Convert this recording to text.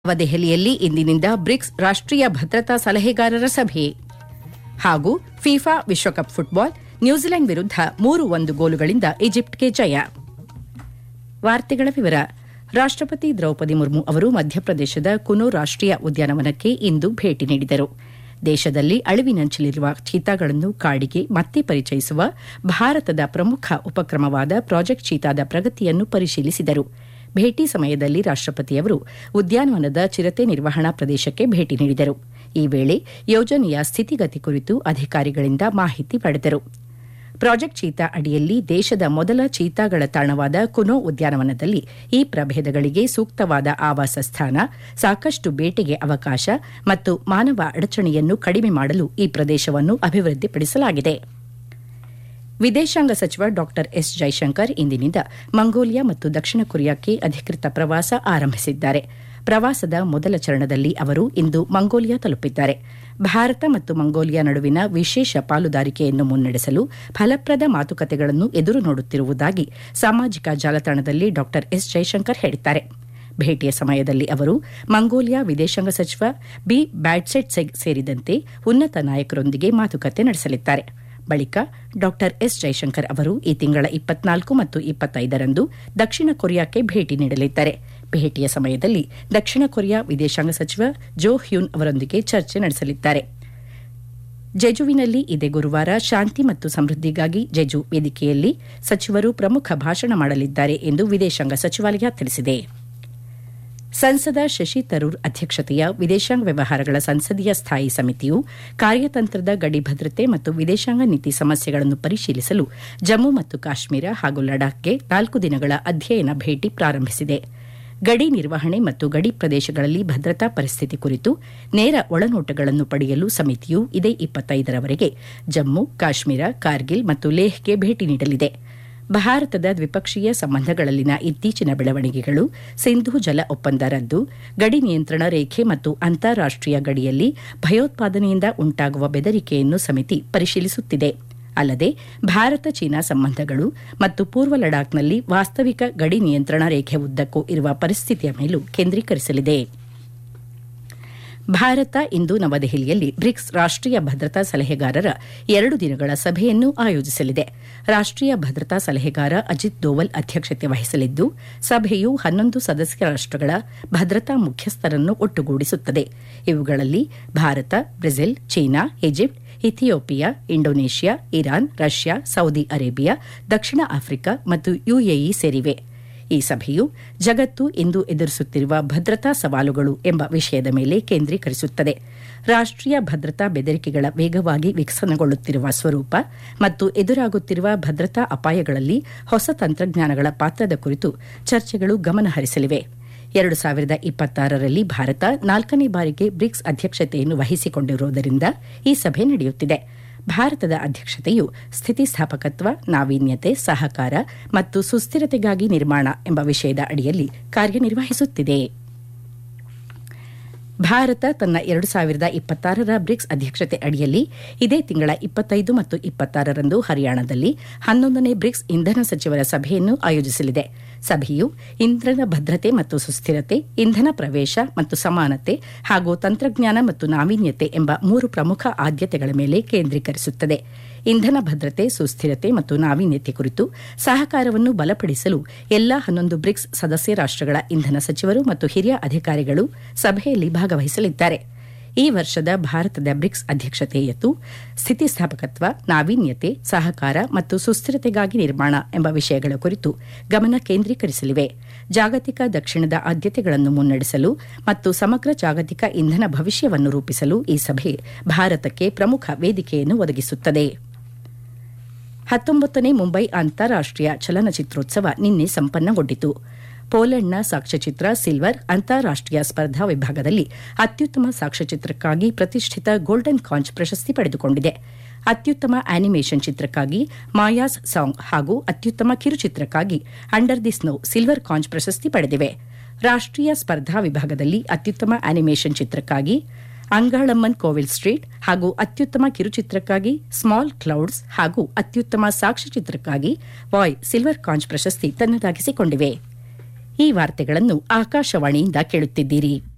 ನವದೆಹಲಿಯಲ್ಲಿ ಇಂದಿನಿಂದ ಬ್ರಿಕ್ಸ್ ರಾಷ್ಟೀಯ ಭದ್ರತಾ ಸಲಹೆಗಾರರ ಸಭೆ ಹಾಗೂ ಫಿಫಾ ವಿಶ್ವಕಪ್ ಫುಟ್ಬಾಲ್ ನ್ಯೂಜಿಲೆಂಡ್ ವಿರುದ್ಧ ಮೂರು ಒಂದು ಗೋಲುಗಳಿಂದ ಈಜಿಪ್ಟ್ಗೆ ಜಯ ವಾರ್ತೆಗಳ ವಿವರ ರಾಷ್ಟಪತಿ ದ್ರೌಪದಿ ಮುರ್ಮು ಅವರು ಮಧ್ಯಪ್ರದೇಶದ ಕುನೋ ರಾಷ್ಟೀಯ ಉದ್ಯಾನವನಕ್ಕೆ ಇಂದು ಭೇಟಿ ನೀಡಿದರು ದೇಶದಲ್ಲಿ ಅಳಿವಿನಂಚಿಲಿರುವ ಚೀತಾಗಳನ್ನು ಕಾಡಿಗೆ ಮತ್ತೆ ಪರಿಚಯಿಸುವ ಭಾರತದ ಪ್ರಮುಖ ಉಪಕ್ರಮವಾದ ಪ್ರಾಜೆಕ್ಟ್ ಚೀತಾದ ಪ್ರಗತಿಯನ್ನು ಪರಿಶೀಲಿಸಿದರು ಭೇಟಿ ಸಮಯದಲ್ಲಿ ರಾಷ್ಟಪತಿಯವರು ಉದ್ಯಾನವನದ ಚಿರತೆ ನಿರ್ವಹಣಾ ಪ್ರದೇಶಕ್ಕೆ ಭೇಟಿ ನೀಡಿದರು ಈ ವೇಳೆ ಯೋಜನೆಯ ಸ್ಥಿತಿಗತಿ ಕುರಿತು ಅಧಿಕಾರಿಗಳಿಂದ ಮಾಹಿತಿ ಪಡೆದರು ಪ್ರಾಜೆಕ್ಟ್ ಚೀತಾ ಅಡಿಯಲ್ಲಿ ದೇಶದ ಮೊದಲ ಚೀತಾಗಳ ತಾಣವಾದ ಕುನೋ ಉದ್ಯಾನವನದಲ್ಲಿ ಈ ಪ್ರಭೇದಗಳಿಗೆ ಸೂಕ್ತವಾದ ಆವಾಸ ಸ್ಥಾನ ಸಾಕಷ್ಟು ಬೇಟೆಗೆ ಅವಕಾಶ ಮತ್ತು ಮಾನವ ಅಡಚಣೆಯನ್ನು ಕಡಿಮೆ ಮಾಡಲು ಈ ಪ್ರದೇಶವನ್ನು ಅಭಿವೃದ್ಧಿಪಡಿಸಲಾಗಿದೆ ವಿದೇಶಾಂಗ ಸಚಿವ ಡಾ ಎಸ್ ಜೈಶಂಕರ್ ಇಂದಿನಿಂದ ಮಂಗೋಲಿಯಾ ಮತ್ತು ದಕ್ಷಿಣ ಕೊರಿಯಾಕ್ಕೆ ಅಧಿಕೃತ ಪ್ರವಾಸ ಆರಂಭಿಸಿದ್ದಾರೆ ಪ್ರವಾಸದ ಮೊದಲ ಚರಣದಲ್ಲಿ ಅವರು ಇಂದು ಮಂಗೋಲಿಯಾ ತಲುಪಿದ್ದಾರೆ ಭಾರತ ಮತ್ತು ಮಂಗೋಲಿಯಾ ನಡುವಿನ ವಿಶೇಷ ಪಾಲುದಾರಿಕೆಯನ್ನು ಮುನ್ನಡೆಸಲು ಫಲಪ್ರದ ಮಾತುಕತೆಗಳನ್ನು ಎದುರು ನೋಡುತ್ತಿರುವುದಾಗಿ ಸಾಮಾಜಿಕ ಜಾಲತಾಣದಲ್ಲಿ ಡಾ ಎಸ್ ಜೈಶಂಕರ್ ಹೇಳಿದ್ದಾರೆ ಭೇಟಿಯ ಸಮಯದಲ್ಲಿ ಅವರು ಮಂಗೋಲಿಯಾ ವಿದೇಶಾಂಗ ಸಚಿವ ಬಿ ಬ್ಯಾಡ್ಸೆಟ್ ಸೇರಿದಂತೆ ಉನ್ನತ ನಾಯಕರೊಂದಿಗೆ ಮಾತುಕತೆ ನಡೆಸಲಿದ್ದಾರೆ ಬಳಿಕ ಡಾ ಎಸ್ ಜೈಶಂಕರ್ ಅವರು ಈ ತಿಂಗಳ ಇಪ್ಪತ್ನಾಲ್ಕು ಮತ್ತು ಇಪ್ಪತ್ತೈದರಂದು ದಕ್ಷಿಣ ಕೊರಿಯಾಕ್ಕೆ ಭೇಟಿ ನೀಡಲಿದ್ದಾರೆ ಭೇಟಿಯ ಸಮಯದಲ್ಲಿ ದಕ್ಷಿಣ ಕೊರಿಯಾ ವಿದೇಶಾಂಗ ಸಚಿವ ಜೋ ಹ್ಯೂನ್ ಅವರೊಂದಿಗೆ ಚರ್ಚೆ ನಡೆಸಲಿದ್ದಾರೆ ಜೆಜುವಿನಲ್ಲಿ ಇದೇ ಗುರುವಾರ ಶಾಂತಿ ಮತ್ತು ಸಮೃದ್ದಿಗಾಗಿ ಜೆಜು ವೇದಿಕೆಯಲ್ಲಿ ಸಚಿವರು ಪ್ರಮುಖ ಭಾಷಣ ಮಾಡಲಿದ್ದಾರೆ ಎಂದು ವಿದೇಶಾಂಗ ಸಚಿವಾಲಯ ತಿಳಿಸಿದೆ ಸಂಸದ ಶಶಿ ತರೂರ್ ಅಧ್ಯಕ್ಷತೆಯ ವಿದೇಶಾಂಗ ವ್ಯವಹಾರಗಳ ಸಂಸದೀಯ ಸ್ಥಾಯಿ ಸಮಿತಿಯು ಕಾರ್ಯತಂತ್ರದ ಗಡಿ ಭದ್ರತೆ ಮತ್ತು ವಿದೇಶಾಂಗ ನೀತಿ ಸಮಸ್ಯೆಗಳನ್ನು ಪರಿಶೀಲಿಸಲು ಜಮ್ಮು ಮತ್ತು ಕಾಶ್ಮೀರ ಹಾಗೂ ಲಡಾಖ್ಗೆ ನಾಲ್ಕು ದಿನಗಳ ಅಧ್ಯಯನ ಭೇಟಿ ಪ್ರಾರಂಭಿಸಿದೆ ಗಡಿ ನಿರ್ವಹಣೆ ಮತ್ತು ಗಡಿ ಪ್ರದೇಶಗಳಲ್ಲಿ ಭದ್ರತಾ ಪರಿಸ್ಥಿತಿ ಕುರಿತು ನೇರ ಒಳನೋಟಗಳನ್ನು ಪಡೆಯಲು ಸಮಿತಿಯು ಇದೇ ಇಪ್ಪತ್ತೈದರವರೆಗೆ ಜಮ್ಮು ಕಾಶ್ಮೀರ ಕಾರ್ಗಿಲ್ ಮತ್ತು ಲೇಹ್ಗೆ ಭೇಟಿ ನೀಡಲಿದೆ ಭಾರತದ ದ್ವಿಪಕ್ಷೀಯ ಸಂಬಂಧಗಳಲ್ಲಿನ ಇತ್ತೀಚಿನ ಬೆಳವಣಿಗೆಗಳು ಸಿಂಧೂ ಜಲ ಒಪ್ಪಂದ ರದ್ದು ಗಡಿ ನಿಯಂತ್ರಣ ರೇಖೆ ಮತ್ತು ಅಂತಾರಾಷ್ಟೀಯ ಗಡಿಯಲ್ಲಿ ಭಯೋತ್ಪಾದನೆಯಿಂದ ಉಂಟಾಗುವ ಬೆದರಿಕೆಯನ್ನು ಸಮಿತಿ ಪರಿಶೀಲಿಸುತ್ತಿದೆ ಅಲ್ಲದೆ ಭಾರತ ಚೀನಾ ಸಂಬಂಧಗಳು ಮತ್ತು ಪೂರ್ವ ಲಡಾಖ್ನಲ್ಲಿ ವಾಸ್ತವಿಕ ಗಡಿ ನಿಯಂತ್ರಣ ರೇಖೆ ಉದ್ದಕ್ಕೂ ಇರುವ ಪರಿಸ್ಥಿತಿಯ ಮೇಲೂ ಕೇಂದ್ರೀಕರಿಸಲಿದೆ ಭಾರತ ಇಂದು ನವದೆಹಲಿಯಲ್ಲಿ ಬ್ರಿಕ್ಸ್ ರಾಷ್ಟೀಯ ಭದ್ರತಾ ಸಲಹೆಗಾರರ ಎರಡು ದಿನಗಳ ಸಭೆಯನ್ನು ಆಯೋಜಿಸಲಿದೆ ರಾಷ್ಟೀಯ ಭದ್ರತಾ ಸಲಹೆಗಾರ ಅಜಿತ್ ದೋವಲ್ ಅಧ್ಯಕ್ಷತೆ ವಹಿಸಲಿದ್ದು ಸಭೆಯು ಹನ್ನೊಂದು ಸದಸ್ಯ ರಾಷ್ಟಗಳ ಭದ್ರತಾ ಮುಖ್ಯಸ್ಥರನ್ನು ಒಟ್ಟುಗೂಡಿಸುತ್ತದೆ ಇವುಗಳಲ್ಲಿ ಭಾರತ ಬ್ರೆಜಿಲ್ ಚೀನಾ Egypt Ethiopia Indonesia Iran Russia Saudi Arabia ದಕ್ಷಿಣ ಆಫ್ರಿಕಾ ಮತ್ತು ಯುಎಇ ಸೇರಿವೆ ಈ ಸಭೆಯು ಜಗತ್ತು ಇಂದು ಎದುರಿಸುತ್ತಿರುವ ಭದ್ರತಾ ಸವಾಲುಗಳು ಎಂಬ ವಿಷಯದ ಮೇಲೆ ಕೇಂದ್ರೀಕರಿಸುತ್ತದೆ ರಾಷ್ಟೀಯ ಭದ್ರತಾ ಬೆದರಿಕೆಗಳ ವೇಗವಾಗಿ ವಿಕಸನಗೊಳ್ಳುತ್ತಿರುವ ಸ್ವರೂಪ ಮತ್ತು ಎದುರಾಗುತ್ತಿರುವ ಭದ್ರತಾ ಅಪಾಯಗಳಲ್ಲಿ ಹೊಸ ತಂತ್ರಜ್ಞಾನಗಳ ಪಾತ್ರದ ಕುರಿತು ಚರ್ಚೆಗಳು ಗಮನಹರಿಸಲಿವೆ ಎರಡು ಸಾವಿರದ ಇಪ್ಪತ್ತಾರರಲ್ಲಿ ಭಾರತ ನಾಲ್ಕನೇ ಬಾರಿಗೆ ಬ್ರಿಕ್ಸ್ ಅಧ್ಯಕ್ಷತೆಯನ್ನು ವಹಿಸಿಕೊಂಡಿರುವುದರಿಂದ ಈ ಸಭೆ ನಡೆಯುತ್ತಿದೆ ಭಾರತದ ಅಧ್ಯಕ್ಷತೆಯು ಸ್ಥಿತಿಸ್ಥಾಪಕತ್ವ ನಾವೀನ್ಯತೆ ಸಹಕಾರ ಮತ್ತು ಸುಸ್ಥಿರತೆಗಾಗಿ ನಿರ್ಮಾಣ ಎಂಬ ವಿಷಯದ ಅಡಿಯಲ್ಲಿ ಕಾರ್ಯನಿರ್ವಹಿಸುತ್ತಿದೆ ಭಾರತ ತನ್ನ ಎರಡು ಸಾವಿರದ ಇಪ್ಪತ್ತಾರರ ಬ್ರಿಕ್ಸ್ ಅಧ್ಯಕ್ಷತೆ ಅಡಿಯಲ್ಲಿ ಇದೇ ತಿಂಗಳ ಇಪ್ಪತ್ತೈದು ಮತ್ತು ಇಪ್ಪತ್ತಾರರಂದು ಹರಿಯಾಣದಲ್ಲಿ ಹನ್ನೊಂದನೇ ಬ್ರಿಕ್ಸ್ ಇಂಧನ ಸಚಿವರ ಸಭೆಯನ್ನು ಆಯೋಜಿಸಲಿದೆ ಸಭೆಯು ಇಂಧನ ಭದ್ರತೆ ಮತ್ತು ಸುಸ್ಥಿರತೆ ಇಂಧನ ಪ್ರವೇಶ ಮತ್ತು ಸಮಾನತೆ ಹಾಗೂ ತಂತ್ರಜ್ಞಾನ ಮತ್ತು ನಾವೀನ್ಯತೆ ಎಂಬ ಮೂರು ಪ್ರಮುಖ ಆದ್ಯತೆಗಳ ಮೇಲೆ ಕೇಂದ್ರೀಕರಿಸುತ್ತದೆ ಇಂಧನ ಭದ್ರತೆ ಸುಸ್ಥಿರತೆ ಮತ್ತು ನಾವೀನ್ಯತೆ ಕುರಿತು ಸಹಕಾರವನ್ನು ಬಲಪಡಿಸಲು ಎಲ್ಲಾ ಹನ್ನೊಂದು ಬ್ರಿಕ್ಸ್ ಸದಸ್ಯ ರಾಷ್ಟಗಳ ಇಂಧನ ಸಚಿವರು ಮತ್ತು ಹಿರಿಯ ಅಧಿಕಾರಿಗಳು ಸಭೆಯಲ್ಲಿ ಭಾಗವಹಿಸಲಿದ್ದಾರೆ ಈ ವರ್ಷದ ಭಾರತದ ಬ್ರಿಕ್ಸ್ ಅಧ್ಯಕ್ಷತೆಯತು ಸ್ಥಿತಿಸ್ಥಾಪಕತ್ವ ನಾವೀನ್ಯತೆ ಸಹಕಾರ ಮತ್ತು ಸುಸ್ಥಿರತೆಗಾಗಿ ನಿರ್ಮಾಣ ಎಂಬ ವಿಷಯಗಳ ಕುರಿತು ಗಮನ ಕೇಂದ್ರೀಕರಿಸಲಿವೆ ಜಾಗತಿಕ ದಕ್ಷಿಣದ ಆದ್ಯತೆಗಳನ್ನು ಮುನ್ನಡೆಸಲು ಮತ್ತು ಸಮಗ್ರ ಜಾಗತಿಕ ಇಂಧನ ಭವಿಷ್ಯವನ್ನು ರೂಪಿಸಲು ಈ ಸಭೆ ಭಾರತಕ್ಕೆ ಪ್ರಮುಖ ವೇದಿಕೆಯನ್ನು ಒದಗಿಸುತ್ತದೆ ಹತ್ತೊಂಬತ್ತನೇ ಮುಂಬೈ ಅಂತಾರಾಷ್ಟೀಯ ಚಲನಚಿತ್ರೋತ್ಸವ ನಿನ್ನೆ ಸಂಪನ್ನಗೊಂಡಿತು ಪೋಲೆಂಡ್ನ ಸಾಕ್ಷ್ಯಚಿತ್ರ ಸಿಲ್ವರ್ ಅಂತಾರಾಷ್ಟೀಯ ಸ್ಪರ್ಧಾ ವಿಭಾಗದಲ್ಲಿ ಅತ್ಯುತ್ತಮ ಸಾಕ್ಷ್ಯಚಿತ್ರಕ್ಕಾಗಿ ಪ್ರತಿಷ್ಠಿತ ಗೋಲ್ಡನ್ ಕಾಂಚ್ ಪ್ರಶಸ್ತಿ ಪಡೆದುಕೊಂಡಿದೆ ಅತ್ಯುತ್ತಮ ಆನಿಮೇಷನ್ ಚಿತ್ರಕ್ಕಾಗಿ ಮಾಯಾಸ್ ಸಾಂಗ್ ಹಾಗೂ ಅತ್ಯುತ್ತಮ ಕಿರುಚಿತ್ರಕ್ಕಾಗಿ under the snow silver conch ಪ್ರಶಸ್ತಿ ಪಡೆದಿವೆ ರಾಷ್ಟೀಯ ಸ್ಪರ್ಧಾ ವಿಭಾಗದಲ್ಲಿ ಅತ್ಯುತ್ತಮ ಆನಿಮೇಷನ್ ಚಿತ್ರಕ್ಕಾಗಿ ಅಂಗಾಳಮ್ಮನ್ ಕೋವಿಲ್ ಸ್ಟ್ರೀಟ್ ಹಾಗೂ ಅತ್ಯುತ್ತಮ ಕಿರುಚಿತ್ರಕ್ಕಾಗಿ ಸ್ಮಾಲ್ ಕ್ಲೌಡ್ಸ್ ಹಾಗೂ ಅತ್ಯುತ್ತಮ ಸಾಕ್ಷ್ಯಚಿತ್ರಕ್ಕಾಗಿ ವಾಯ್ ಸಿಲ್ವರ್ ಕಾಂಚ್ ಪ್ರಶಸ್ತಿ ತನ್ನದಾಗಿಸಿಕೊಂಡಿವೆ ಈ ವಾರ್ತೆಗಳನ್ನು ಆಕಾಶವಾಣಿಯಿಂದ ಕೇಳುತ್ತಿದ್ದೀರಿ